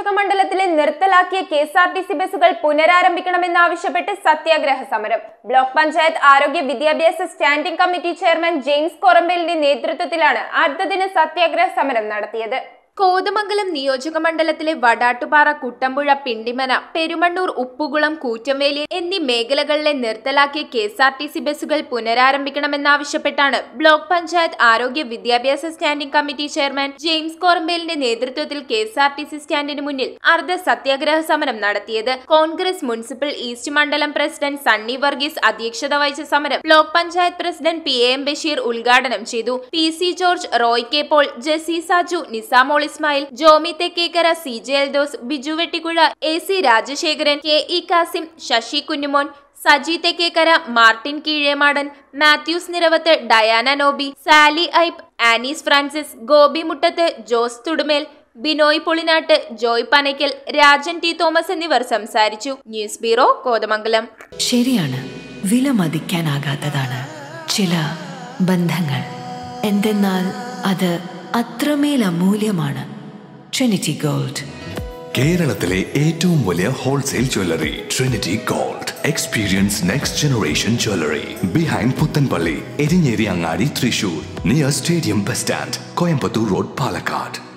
നിയോജക മണ്ഡലത്തിലെ നിർത്തലാക്കിയ K S R T C ബസ്സുകൾ പുനരാരംഭിക്കണമെന്നാവശ്യപ്പെട്ട് സത്യാഗ്രഹ സമരം ബ്ലോക്ക് പഞ്ചായത്ത് ആരോഗ്യ വിദ്യാഭ്യാസ സ്റ്റാൻഡിംഗ് കമ്മിറ്റി ചെയർമാൻ ജെയിംസ് കൊറമ്പലിന്റെ നേതൃത്വത്തിലാണ് അർദ്ധദിന സത്യാഗ്രഹ സമരം നടത്തിയത് കോതമംഗലം നിയോജക മണ്ഡലത്തിലെ വടാട്ടുപാറ കുട്ടമ്പുഴ പിണ്ടിമന പെരുമണ്ണൂർ ഉപ്പുകുളം കൂറ്റംവേലി എന്നീ മേഖലകളിലെ നിർത്തലാക്കിയ K S R T C ബസ്സുകൾ പുനരാരംഭിക്കണമെന്നാവശ്യപ്പെട്ടാണ് ബ്ലോക്ക് പഞ്ചായത്ത് ആരോഗ്യ വിദ്യാഭ്യാസ സ്റ്റാൻഡിംഗ് കമ്മിറ്റി ചെയർമാൻ ജെയിംസ് കോറമ്പേലിന്റെ നേതൃത്വത്തിൽ K S R T C സ്റ്റാൻഡിന് മുന്നിൽ അർദ്ധ സത്യാഗ്രഹ സമരം നടത്തിയത് കോൺഗ്രസ് മുനിസിപ്പൽ ഈസ്റ്റ് മണ്ഡലം പ്രസിഡന്റ് സണ്ണി വർഗീസ് അധ്യക്ഷത വഹിച്ച സമരം block panchayat president P A M Basheer ഉദ്ഘാടനം ചെയ്തു P C George Roy K Paul Jessy Saju Nisamol Ismail Jomy Thekkekkara C J Eldhose Biju Vettikuzha A C Rajasekharan K E Kasim Sasi Kunjumon Saji Thekkekkara Martin Keezhemadan Mathews Niravath Diana Noby Sally Ipe Anees Francis Gopi Muttath Jose Thudumel Binoy Polinattu Joy Panackal Rajan T Thomas എന്നിവർ സംസാരിച്ചു ന്യൂസ് ബ്യൂറോ കോതമംഗലം ശരിയാണ് വില മതിക്കാനാകാത്തതാണ് ചില ബന്ധങ്ങൾ എന്തെന്നാൽ അത് അത്രമേൽ അമൂല്യമാണ് ട്രിനിറ്റി ഗോൾഡ് കേരളത്തിലെ ഏറ്റവും വലിയ wholesale jewellery Trinity gold experience next generation jewellery behind Puthenpally Erinjeri Angadi Thrissur near stadium bus stand Coimbatore road Palakkad